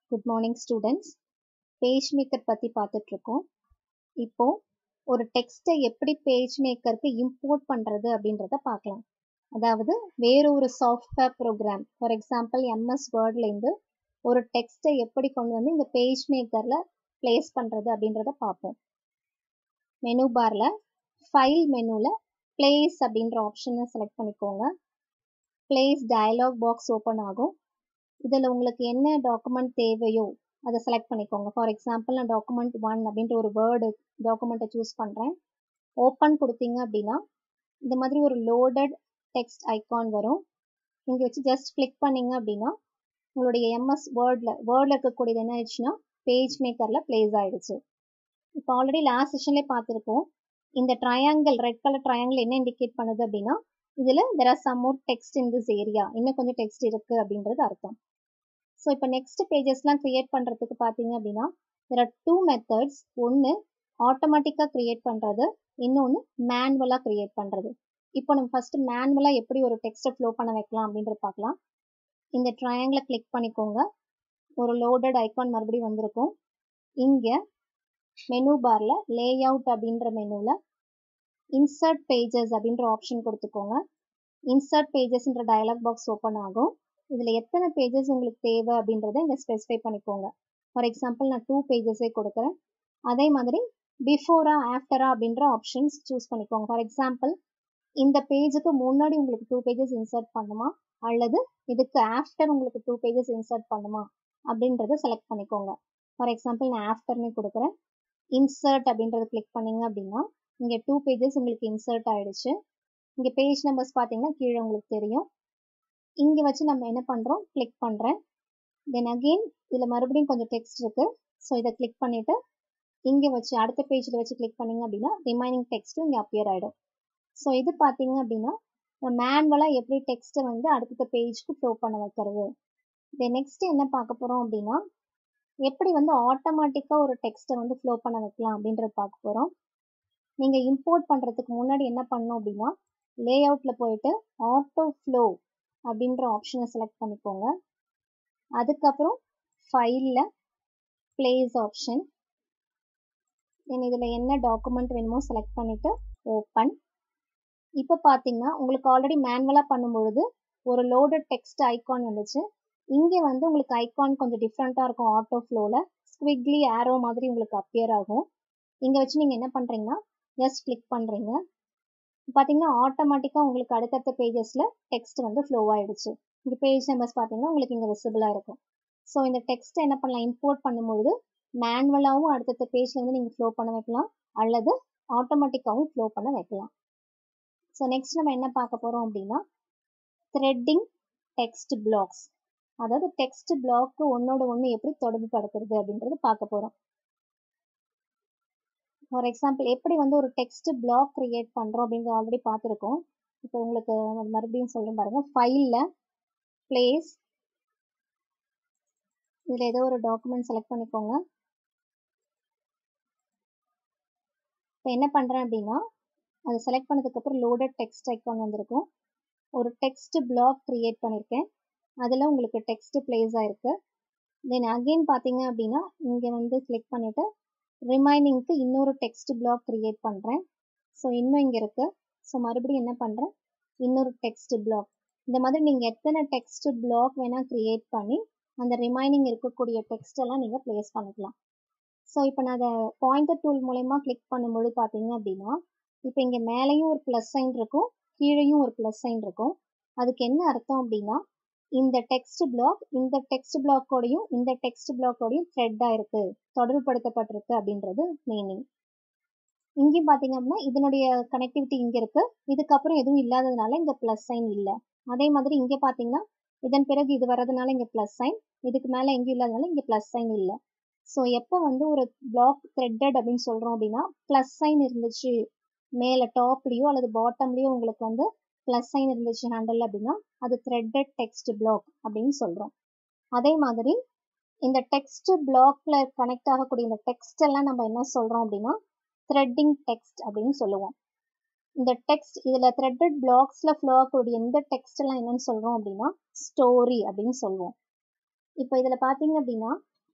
good morning students page maker பற்றி பார்த்துட்ருக்கோம் இப்போ ஒரு டெக்ஸ்ட்டை எப்படி பேஜ் மேக்கருக்கு இம்போர்ட் பண்ணுறது அப்படின்றத பார்க்கலாம் அதாவது வேற ஒரு software program for example MS வேர்ட்லேருந்து ஒரு டெக்ஸ்ட்டை எப்படி கொண்டு வந்து இந்த பேஜ் மேக்கரில் ப்ளேஸ் பண்ணுறது அப்படின்றத பார்ப்போம் மெனு பாரில் ஃபைல் மெனுவில் ப்ளேஸ் அப்படின்ற ஆப்ஷனை செலக்ட் பண்ணிக்கோங்க ப்ளேஸ் டயலாக் பாக்ஸ் ஓப்பன் ஆகும் இதில் உங்களுக்கு என்ன டாக்குமெண்ட் தேவையோ அதை செலக்ட் பண்ணிக்கோங்க ஃபார் எக்ஸாம்பிள் நான் டாக்குமெண்ட் ஒன் அப்படின்ற ஒரு வேர்டு டாக்குமெண்ட்டை சூஸ் பண்ணுறேன் ஓப்பன் கொடுத்தீங்க அப்படின்னா இந்த மாதிரி ஒரு லோடட் டெக்ஸ்ட் ஐக்கான் வரும் இங்கே வச்சு ஜஸ்ட் கிளிக் பண்ணிங்க அப்படின்னா உங்களுடைய எம்எஸ் வேர்டில் வேர்டில் இருக்கக்கூடியது என்ன ஆயிடுச்சுன்னா பேஜ் மேக்கரில் ப்ளேஸ் ஆயிடுச்சு இப்போ ஆல்ரெடி லாஸ்ட் செஷன்லேயே பார்த்துருக்கோம் இந்த ட்ரையாங்கிள் ரெட் கலர் ட்ரையாங்கிள் என்ன இண்டிகேட் பண்ணுது அப்படின்னா இதில் there are some more text in this area இன்னும் கொஞ்சம் டெக்ஸ்ட் இருக்குது அப்படின்றது அர்த்தம் ஸோ இப்போ நெக்ஸ்ட் பேஜஸ்லாம் க்ரியேட் பண்ணுறதுக்கு பார்த்தீங்க அப்படின்னா தெர் ஆர் டூ மெத்தட்ஸ் ஒன்று ஆட்டோமேட்டிக்காக க்ரியேட் பண்ணுறது இன்னொன்று மேனுவலாக க்ரியேட் பண்ணுறது இப்போ நம்ம ஃபஸ்ட்டு மேனுவலாக எப்படி ஒரு டெக்ஸ்ட்டை ஃப்ளோ பண்ண வைக்கலாம் அப்படின்றது பார்க்கலாம் இந்த ட்ரையாங்கிளை கிளிக் பண்ணிக்கோங்க ஒரு லோடட் ஐக்கான் மறுபடியும் வந்திருக்கும் இங்கே மெனு பாரில் லே அவுட் அப்படின்ற மெனுவில் இன்சர்ட் பேஜஸ் அப்படின்ற ஆப்ஷன் கொடுத்துக்கோங்க இன்சர்ட் பேஜஸ்ன்ற டயலாக் பாக்ஸ் ஓப்பன் ஆகும் இதில் எத்தனை பேஜஸ் உங்களுக்கு தேவை அப்படின்றத இங்கே ஸ்பெசிஃபை பண்ணிக்கோங்க ஃபார் எக்ஸாம்பிள் நான் டூ பேஜஸே கொடுக்குறேன் அதே மாதிரி பிஃபோரா ஆஃப்டரா அப்படின்ற ஆப்ஷன்ஸ் சூஸ் பண்ணிக்கோங்க ஃபார் எக்ஸாம்பிள் இந்த பேஜுக்கு முன்னாடி உங்களுக்கு டூ பேஜஸ் இன்சர்ட் பண்ணுமா அல்லது இதுக்கு ஆஃப்டர் உங்களுக்கு டூ பேஜஸ் இன்சர்ட் பண்ணுமா அப்படின்றத செலக்ட் பண்ணிக்கோங்க ஃபார் எக்ஸாம்பிள் நான் ஆஃப்டர்னே கொடுக்குறேன் இன்சர்ட் அப்படின்றத கிளிக் பண்ணிங்க அப்படின்னா இங்கே டூ பேஜஸ் உங்களுக்கு இன்சர்ட் ஆகிடுச்சு இங்கே பேஜ் நம்பர்ஸ் பார்த்தீங்கன்னா கீழே உங்களுக்கு தெரியும் இங்கே வச்சு நம்ம என்ன பண்ணுறோம் கிளிக் பண்ணுறேன் தென் அகெயின் இதில் மறுபடியும் கொஞ்சம் டெக்ஸ்ட் இருக்குது ஸோ இதை கிளிக் பண்ணிவிட்டு இங்கே வச்சு அடுத்த பேஜில் வச்சு கிளிக் பண்ணிங்க அப்படின்னா ரிமைனிங் டெக்ஸ்ட்டும் இங்கே அப்பியர் ஆகிடும் ஸோ இது பார்த்தீங்க அப்படின்னா மேனுவலாக எப்படி டெக்ஸ்ட்டை வந்து அடுத்த பேஜ்க்கு ஃப்ளோ பண்ண வைக்கிறது தென் நெக்ஸ்ட் என்ன பார்க்க போகிறோம் அப்படின்னா எப்படி வந்து ஆட்டோமேட்டிக்காக ஒரு டெக்ஸ்ட்டை வந்து ஃப்ளோ பண்ண வைக்கலாம் அப்படின்றத பார்க்க போகிறோம் நீங்கள் இம்போர்ட் பண்ணுறதுக்கு முன்னாடி என்ன பண்ணணும் அப்படின்னா லே அவுட்டில் போயிட்டு ஆட்டோ ஃப்ளோ அப்படின்ற ஆப்ஷனை செலக்ட் பண்ணிக்கோங்க அதுக்கப்புறம் ஃபைலில் ப்ளேஸ் ஆப்ஷன் தென் இதில் என்ன டாக்குமெண்ட் வேணுமோ செலக்ட் பண்ணிவிட்டு ஓப்பன் இப்போ பார்த்தீங்கன்னா உங்களுக்கு ஆல்ரெடி மேனுவலாக பண்ணும்பொழுது ஒரு லோடட் டெக்ஸ்ட் ஐக்கான் வந்துச்சு இங்கே வந்து உங்களுக்கு ஐக்கான் கொஞ்சம் டிஃப்ரெண்ட்டாக இருக்கும் ஆட்டோ ஃப்ளோவில் ஸ்குவிக்லி ஆரோ மாதிரி உங்களுக்கு அப்பியர் ஆகும் இங்கே வச்சு நீங்கள் என்ன பண்ணுறீங்கன்னா ஜஸ்ட் கிளிக் பண்ணுறீங்க பார்த்தீங்கன்னா ஆட்டோமேட்டிக்காக உங்களுக்கு அடுத்தடுத்த பேஜஸில் டெக்ஸ்ட் வந்து ஃப்ளோ ஆகிடுச்சு இந்த பேஜ் நம்பர்ஸ் பார்த்தீங்கன்னா உங்களுக்கு இங்கே விசிபிளாக இருக்கும் ஸோ இந்த டெக்ஸ்ட்டை என்ன பண்ணலாம் இம்போர்ட் பண்ணும்பொழுது மேனுவலாகவும் அடுத்தடுத்த பேஜில் வந்து நீங்கள் ஃப்ளோ பண்ண வைக்கலாம் அல்லது ஆட்டோமேட்டிக்காகவும் ஃப்ளோ பண்ண வைக்கலாம் ஸோ நெக்ஸ்ட் நம்ம என்ன பார்க்க போகிறோம் அப்படின்னா த்ரெட்டிங் டெக்ஸ்ட் பிளாக்ஸ் அதாவது டெக்ஸ்ட் பிளாக்கு ஒன்னோட ஒன்று எப்படி தொடர்பு படுத்துறது அப்படின்றது பார்க்க போகிறோம் ஃபார் எக்ஸாம்பிள் எப்படி வந்து ஒரு டெக்ஸ்ட் பிளாக் க்ரியேட் பண்ணுறோம் அப்படிங்கிறது ஆல்ரெடி பார்த்துருக்கோம் இப்போ உங்களுக்கு மறுபடியும் சொல்கிறேன் பாருங்கள் ஃபைலில் ப்ளேஸ் இதில் ஏதோ ஒரு டாக்குமெண்ட் செலக்ட் பண்ணிக்கோங்க இப்போ என்ன பண்ணுறேன் அப்படின்னா அதை செலக்ட் பண்ணதுக்கப்புறம் லோடட் டெக்ஸ்ட் ஐக்கான் வந்திருக்கும் ஒரு டெக்ஸ்ட் பிளாக் க்ரியேட் பண்ணியிருக்கேன் அதில் உங்களுக்கு டெக்ஸ்ட் பிளேஸ் ஆகிருக்கு தென் அகெயின் பார்த்தீங்க அப்படின்னா இங்கே வந்து கிளிக் பண்ணிவிட்டு ரிமைனிங்க்கு இன்னொரு டெக்ஸ்ட் பிளாக் க்ரியேட் பண்ணுறேன் ஸோ இன்னும் இங்கே இருக்குது ஸோ மறுபடியும் என்ன பண்ணுறேன் இன்னொரு டெக்ஸ்ட் பிளாக் இந்த மாதிரி நீங்கள் எத்தனை டெக்ஸ்ட் பிளாக் வேணால் க்ரியேட் பண்ணி அந்த ரிமைனிங் இருக்கக்கூடிய டெக்ஸ்ட் எல்லாம் நீங்கள் ப்ளேஸ் பண்ணிக்கலாம் ஸோ இப்போ நான் அதை பாயிண்டர் டூல் மூலயமா கிளிக் பண்ணும்போது பார்த்தீங்க அப்படின்னா இப்போ இங்கே மேலேயும் ஒரு ப்ளஸ் சைன் இருக்கும் கீழேயும் ஒரு ப்ளஸ் சைன் இருக்கும் அதுக்கு என்ன அர்த்தம் அப்படின்னா இந்த டெக்ஸ்ட் பிளாக் இந்த டெக்ஸ்ட் பிளாக்கோடையும் இந்த டெக்ஸ்ட் பிளாக்கோடையும் த்ரெட்டாக இருக்கு தொடர்புபடுத்தப்பட்டிருக்கு அப்படின்றது மீனிங் இங்கேயும் பார்த்தீங்க அப்படின்னா இதனுடைய கனெக்டிவிட்டி இங்கே இருக்கு இதுக்கப்புறம் எதுவும் இல்லாததுனால இங்கே ப்ளஸ் சைன் இல்லை அதே மாதிரி இங்கே பார்த்தீங்கன்னா இதன் பிறகு இது வர்றதுனால இங்கே ப்ளஸ் சைன் இதுக்கு மேலே எங்கேயும் இல்லாதனால இங்கே ப்ளஸ் சைன் இல்லை ஸோ எப்போ வந்து ஒரு பிளாக் த்ரெட்டட் அப்படின்னு சொல்கிறோம் அப்படின்னா ப்ளஸ் சைன் இருந்துச்சு மேலே டாப்லேயோ அல்லது பாட்டம்லேயோ உங்களுக்கு வந்து ப்ளஸ் சைன் இருந்துச்சு ஹேண்டில் அப்படின்னா அது த்ரெட்டட் டெக்ஸ்ட் பிளாக் அப்படின்னு சொல்கிறோம் அதே மாதிரி இந்த டெக்ஸ்ட் பிளாக்ல கனெக்ட் ஆகக்கூடிய இந்த டெக்ஸ்ட் எல்லாம் நம்ம என்ன சொல்கிறோம் அப்படின்னா த்ரெட்டிங் டெக்ஸ்ட் அப்படின்னு சொல்லுவோம் இந்த டெக்ஸ்ட் இதில் த்ரெட்டட் பிளாக்ஸில் ஃப்ளோ ஆகக்கூடிய இந்த டெக்ஸ்ட் எல்லாம் என்னன்னு சொல்கிறோம் அப்படின்னா ஸ்டோரி அப்படின்னு சொல்லுவோம் இப்போ இதில் பார்த்தீங்க அப்படின்னா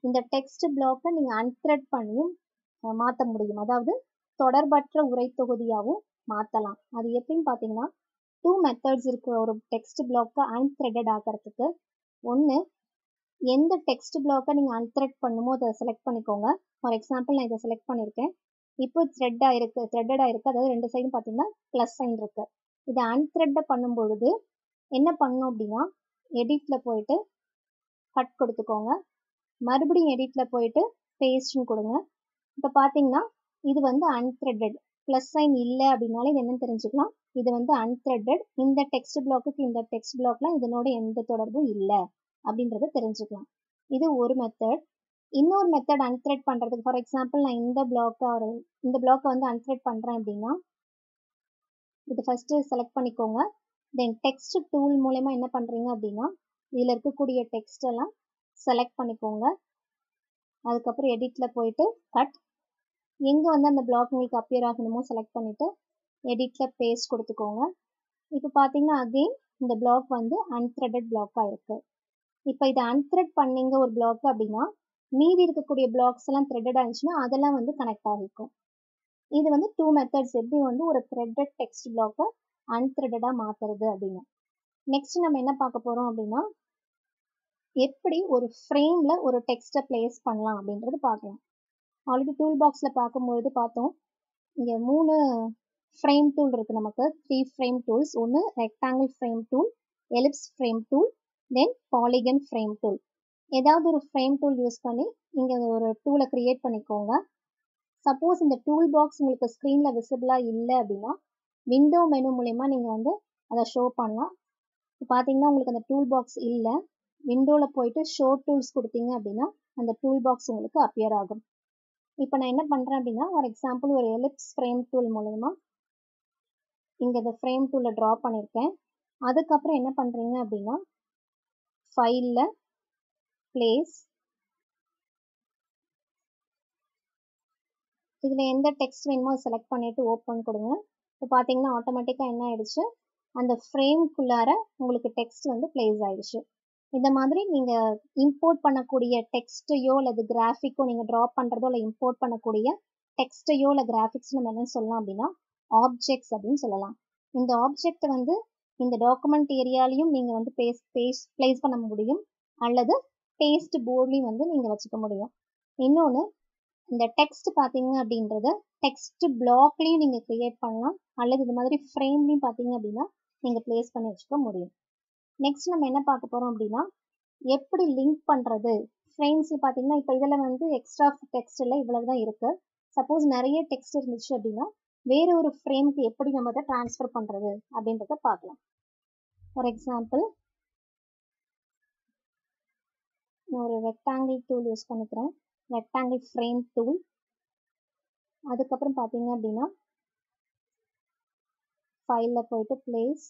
இந்த டெக்ஸ்ட் பிளாக்கை நீங்கள் அன்த்ரெட் பண்ணியும் மாற்ற முடியும் அதாவது தொடர்பற்ற உரை தொகுதியாகவும் மாற்றலாம் அது எப்படின்னு பார்த்தீங்கன்னா டூ மெத்தட்ஸ் இருக்கு ஒரு டெக்ஸ்ட் பிளாக்கை அன்த்ரெட்டட் ஆகிறதுக்கு ஒன்று எந்த டெக்ஸ்ட் பிளாக்கை நீங்கள் அன்த்ரெட் பண்ணுமோ அதை செலக்ட் பண்ணிக்கோங்க ஃபார் எக்ஸாம்பிள் நான் இதை செலக்ட் பண்ணியிருக்கேன் இப்போ த்ரெட்டாக இருக்குது த்ரெட்டடாக இருக்குது அதாவது ரெண்டு சைடும் பார்த்தீங்கன்னா ப்ளஸ் சைன் இருக்குது இதை அன்த்ரெட்டை பண்ணும் பொழுது என்ன பண்ணணும் அப்படின்னா எடிட்டில் போயிட்டு கட் கொடுத்துக்கோங்க மறுபடியும் எடிட்டில் போயிட்டு பேஸ்ட்னு கொடுங்க இப்போ பார்த்தீங்கன்னா இது வந்து அன்த்ரெட்டட் ப்ளஸ் சைன் இல்லை அப்படின்னாலும் இது என்னன்னு தெரிஞ்சுக்கலாம் இது வந்து அன்த்ரெட்டட் இந்த டெக்ஸ்ட் பிளாக்குக்கு இந்த டெக்ஸ்ட் பிளாக்லாம் இதனோட எந்த தொடர்பும் இல்லை அப்படின்றத தெரிஞ்சுக்கலாம் இது ஒரு மெத்தட் இன்னொரு மெத்தட் அன்த்ரெட் பண்ணுறதுக்கு ஃபார் எக்ஸாம்பிள் நான் இந்த பிளாக்கை ஒரு இந்த பிளாக்கை வந்து அன்த்ரெட் பண்ணுறேன் அப்படின்னா இது ஃபஸ்ட்டு செலக்ட் பண்ணிக்கோங்க தென் டெக்ஸ்ட் டூல் மூலயமா என்ன பண்ணுறீங்க அப்படின்னா இதில் இருக்கக்கூடிய டெக்ஸ்ட் எல்லாம் செலக்ட் பண்ணிக்கோங்க அதுக்கப்புறம் எடிட்டில் போயிட்டு கட் எங்கே வந்து அந்த பிளாக் உங்களுக்கு அப்பியர் ஆகணுமோ செலக்ட் பண்ணிவிட்டு எடிட்டில் பேஸ்ட் கொடுத்துக்கோங்க இப்போ பார்த்தீங்கன்னா அகெயின் இந்த பிளாக் வந்து அன்த்ரெட்டட் பிளாக்காக இருக்குது இப்போ இதை அன்த்ரெட் பண்ணீங்க ஒரு பிளாக் அப்படின்னா மீதி இருக்கக்கூடிய பிளாக்ஸ் எல்லாம் த்ரெட்டடாக இருந்துச்சுன்னா அதெல்லாம் வந்து கனெக்ட் ஆகிருக்கும் இது வந்து டூ மெத்தட்ஸ் எப்படி வந்து ஒரு த்ரெட்டட் டெக்ஸ்ட் பிளாக்கை அன்த்ரெட்டடாக மாற்றுறது அப்படின்னு நெக்ஸ்ட் நம்ம என்ன பார்க்க போகிறோம் அப்படின்னா எப்படி ஒரு ஃப்ரேமில் ஒரு டெக்ஸ்ட்டை பிளேஸ் பண்ணலாம் அப்படின்றது பார்க்கலாம் ஆல்ரெடி டூல் பாக்ஸில் பார்க்கும்பொழுது பார்த்தோம் இங்கே மூணு ஃப்ரேம் டூல் இருக்குது நமக்கு த்ரீ ஃப்ரேம் டூல்ஸ் ஒன்று rectangle frame tool ellipse frame tool then polygon frame tool ஏதாவது ஒரு ஃப்ரேம் டூல் யூஸ் பண்ணி இங்கே ஒரு டூலை க்ரியேட் பண்ணிக்கோங்க சப்போஸ் இந்த டூல் பாக்ஸ் உங்களுக்கு ஸ்க்ரீனில் விசிபிளாக இல்லை அப்படின்னா விண்டோ மெனு மூலயமா நீங்கள் வந்து அதை ஷோ பண்ணலாம் இப்போ பார்த்தீங்கன்னா உங்களுக்கு அந்த டூல் பாக்ஸ் இல்லை விண்டோவில் போயிட்டு ஷோ டூல்ஸ் கொடுத்தீங்க அப்படின்னா அந்த டூல் பாக்ஸ் உங்களுக்கு அப்பியர் ஆகும் இப்போ நான் என்ன பண்ணுறேன் அப்படின்னா ஒரு எக்ஸாம்பிள் ஒரு எலிப்ஸ் ஃப்ரேம் டூல் மூலயமா இங்கே இந்த ஃப்ரேம் டூலை ட்ரா பண்ணியிருக்கேன் அதுக்கப்புறம் என்ன பண்ணுறீங்க அப்படின்னா ஃபைலில் பிளேஸ் இதில் எந்த டெக்ஸ்ட் வேணுமோ செலக்ட் பண்ணிவிட்டு ஓப்பன் கொடுங்க இப்போ பார்த்தீங்கன்னா ஆட்டோமேட்டிக்காக என்ன ஆயிடுச்சு அந்த ஃப்ரேம்குள்ளார உங்களுக்கு டெக்ஸ்ட் வந்து பிளேஸ் ஆயிடுச்சு இந்த மாதிரி நீங்கள் இம்போர்ட் பண்ணக்கூடிய டெக்ஸ்ட்டையோ அல்லது கிராஃபிக்கோ நீங்கள் ட்ரா பண்ணுறதோ இல்லை இம்போர்ட் பண்ணக்கூடிய டெக்ஸ்ட்டையோ இல்லை கிராஃபிக்ஸ் நம்ம என்னன்னு சொல்லலாம் அப்படின்னா ஆப்ஜெக்ட்ஸ் அப்படின்னு சொல்லலாம் இந்த ஆப்ஜெக்டை வந்து இந்த டாக்குமெண்ட் ஏரியாலையும் நீங்கள் வந்து பேஸ் பேஸ் பிளேஸ் பண்ண முடியும் அல்லது பேஸ்ட் போர்ட்லையும் வந்து நீங்கள் வச்சுக்க முடியும் இன்னொன்று இந்த டெக்ஸ்ட் பார்த்தீங்க அப்படின்றத டெக்ஸ்ட் பிளாக்லையும் நீங்கள் க்ரியேட் பண்ணலாம் அல்லது இது மாதிரி ஃப்ரேம்லையும் பார்த்தீங்க அப்படின்னா நீங்கள் பிளேஸ் பண்ணி வச்சுக்க முடியும் நெக்ஸ்ட் நம்ம என்ன பார்க்க போகிறோம் அப்படின்னா எப்படி லிங்க் பண்ணுறது ஃப்ரேம்ஸ் பார்த்தீங்கன்னா இப்போ இதில் வந்து எக்ஸ்ட்ரா டெக்ஸ்ட் இல்லை இவ்வளவு தான் இருக்குது சப்போஸ் நிறைய டெக்ஸ்ட் இருந்துச்சு அப்படின்னா வேற ஒரு ஃப்ரேம்க்கு எப்படி நம்ம அதை ட்ரான்ஸ்ஃபர் பண்ணுறது அப்படின்றத பார்க்கலாம் ஃபார் எக்ஸாம்பிள் நான் ஒரு ரெக்டாங்கிள் டூல் யூஸ் பண்ணிக்கிறேன் ரெக்டாங்கிள் ஃப்ரேம் டூல் அதுக்கப்புறம் பார்த்தீங்க அப்படின்னா ஃபைலில் போயிட்டு பிளேஸ்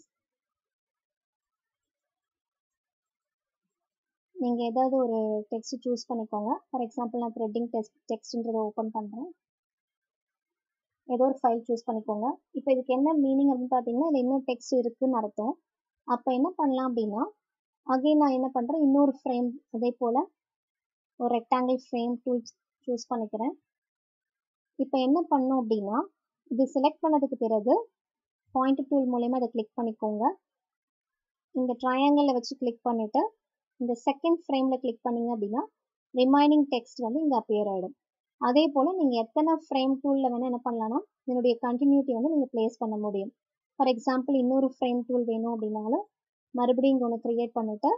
நீங்கள் ஏதாவது ஒரு டெக்ஸ்ட் சூஸ் பண்ணிக்கோங்க ஃபார் எக்ஸாம்பிள் நான் த்ரெட்டிங் டெக்ஸ்ட் டெக்ஸ்ட்ன்றதை ஓப்பன் பண்ணுறேன் ஏதோ ஒரு ஃபைல் சூஸ் பண்ணிக்கோங்க இப்போ இதுக்கு என்ன மீனிங் அப்படின்னு பார்த்தீங்கன்னா இதில் இன்னும் டெக்ஸ்ட் இருக்குன்னு அர்த்தம் அப்போ என்ன பண்ணலாம் அப்படின்னா அகைன் நான் என்ன பண்ணுறேன் இன்னொரு ஃப்ரேம் அதே போல் ஒரு ரெக்டாங்கிள் ஃப்ரேம் டூல் சூஸ் பண்ணிக்கிறேன் இப்போ என்ன பண்ணோம் அப்படின்னா இது செலக்ட் பண்ணதுக்கு பிறகு பாயிண்ட் டூல் மூலயமா அதை கிளிக் பண்ணிக்கோங்க இந்த ட்ரையாங்கிளில் வச்சு கிளிக் பண்ணிவிட்டு இந்த செகண்ட் ஃப்ரேமில் கிளிக் பண்ணிங்க அப்படின்னா ரிமைனிங் டெக்ஸ்ட் வந்து இங்கே அப்பியர் ஆகிடும் அதே போல் நீங்கள் எத்தனை ஃப்ரேம் டூலில் வேணால் என்ன பண்ணலாம்னா இதனுடைய கண்டினியூட்டி வந்து நீங்கள் ப்ளேஸ் பண்ண முடியும் ஃபார் எக்ஸாம்பிள் இன்னொரு ஃப்ரேம் டூல் வேணும் அப்படின்னாலும் மறுபடியும் இங்கே ஒன்று க்ரியேட் பண்ணிவிட்டு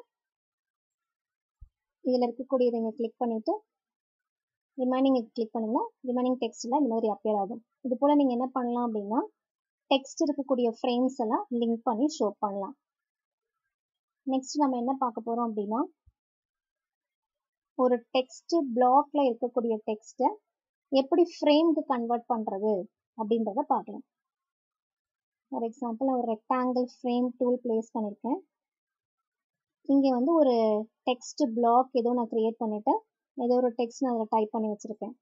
இதில் இருக்கக்கூடியதை இங்கே கிளிக் பண்ணிவிட்டு ரிமைனிங் கிளிக் பண்ணிங்கன்னா ரிமைனிங் டெக்ஸ்ட்டில் இந்த மாதிரி அப்பியர் ஆகும் இது போல் நீங்கள் என்ன பண்ணலாம் அப்படின்னா டெக்ஸ்ட் இருக்கக்கூடிய ஃப்ரேம்ஸ் எல்லாம் லிங்க் பண்ணி ஷோ பண்ணலாம் நெக்ஸ்ட் நம்ம என்ன பார்க்க போகிறோம் அப்படின்னா ஒரு டெக்ஸ்ட் பிளாக்ல இருக்கக்கூடிய டெக்ஸ்ட்டை எப்படி ஃப்ரேம்க்கு கன்வெர்ட் பண்ணுறது அப்படின்றத பார்க்கலாம் ஃபார் எக்ஸாம்பிள் ஒரு ரெக்டாங்கிள் ஃப்ரேம் டூல் பிளேஸ் பண்ணியிருக்கேன் இங்கே வந்து ஒரு டெக்ஸ்ட் பிளாக் ஏதோ நான் க்ரியேட் பண்ணிவிட்டு ஏதோ ஒரு டெக்ஸ்ட் நான் அதில் டைப் பண்ணி வச்சுருக்கேன்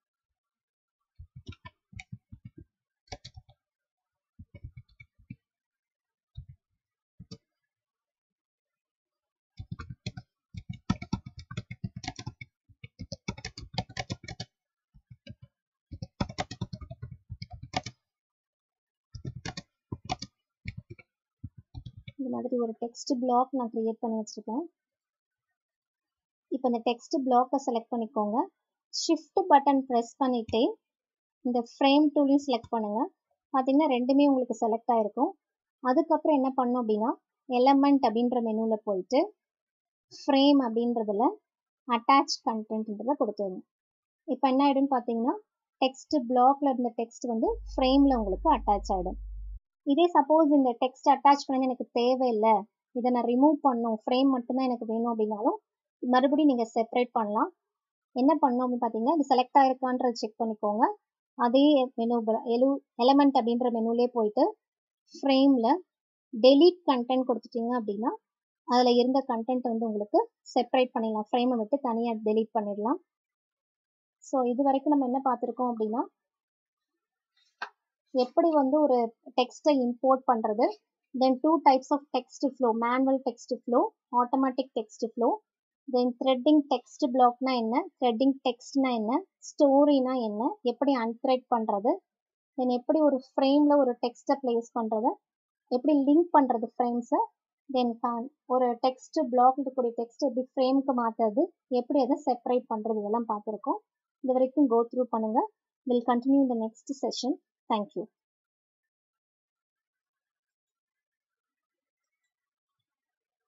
இந்த மாதிரி ஒரு டெக்ஸ்ட் பிளாக் நான் க்ரியேட் பண்ணி வச்சுருக்கேன் இப்போ இந்த டெக்ஸ்ட் பிளாக்கை செலக்ட் பண்ணிக்கோங்க ஷிஃப்ட் பட்டன் ப்ரெஸ் பண்ணிவிட்டு இந்த ஃப்ரேம் டூலையும் செலக்ட் பண்ணுங்கள் பார்த்தீங்கன்னா ரெண்டுமே உங்களுக்கு செலக்ட் ஆகிருக்கும் அதுக்கப்புறம் என்ன பண்ணோம் அப்படின்னா எலமெண்ட் அப்படின்ற மெனுவில் போயிட்டு ஃப்ரேம் அப்படின்றதுல அட்டாச் கண்டென்ட்ன்றதை கொடுத்துருங்க இப்போ என்ன ஆகிடும்னு பார்த்தீங்கன்னா டெக்ஸ்ட் பிளாக்ல இருந்த டெக்ஸ்ட் வந்து ஃப்ரேமில் உங்களுக்கு அட்டாச் ஆகிடும் இதே சப்போஸ் இந்த டெக்ஸ்ட் அட்டாச் பண்ணது எனக்கு தேவையில்லை இதை நான் ரிமூவ் பண்ணும் ஃப்ரேம் மட்டும்தான் எனக்கு வேணும் அப்படின்னாலும் மறுபடியும் நீங்கள் செப்பரேட் பண்ணலாம் என்ன பண்ணோம் அப்படின்னு பார்த்தீங்கன்னா இது செலக்ட் ஆயிருக்கான்றதை செக் பண்ணிக்கோங்க அதே மெனு எலு எலமெண்ட் அப்படின்ற மெனுலே போயிட்டு ஃப்ரேமில் டெலீட் கண்டென்ட் கொடுத்துட்டீங்க அப்படின்னா அதில் இருந்த கண்டென்ட் வந்து உங்களுக்கு செப்பரேட் பண்ணிடலாம் ஃப்ரேமை விட்டு தனியாக டெலீட் பண்ணிடலாம் ஸோ இது வரைக்கும் நம்ம என்ன பார்த்துருக்கோம் அப்படின்னா எப்படி வந்து ஒரு டெக்ஸ்ட்டை இம்போர்ட் பண்ணுறது then two types of text flow manual text flow automatic text flow then threading text பிளாக்னா என்ன த்ரெட்டிங் டெக்ஸ்ட்னா என்ன ஸ்டோரினா என்ன எப்படி அன்த்ரெட் பண்ணுறது தென் எப்படி ஒரு ஃப்ரேமில் ஒரு டெக்ஸ்ட்டை ப்ளேஸ் பண்ணுறது எப்படி லிங்க் பண்ணுறது ஃப்ரேம்ஸை தென் ஒரு டெக்ஸ்ட் பிளாக் இருக்கக்கூடிய டெக்ஸ்ட் எப்படி ஃப்ரேம்க்கு மாற்றுறது எப்படி அதை செப்பரேட் பண்ணுறது இதெல்லாம் பார்த்துருக்கோம் இது வரைக்கும் கோ த்ரூ பண்ணுங்கள் வில் கண்டினியூ இந்த நெக்ஸ்ட் செஷன் தேங்க்யூ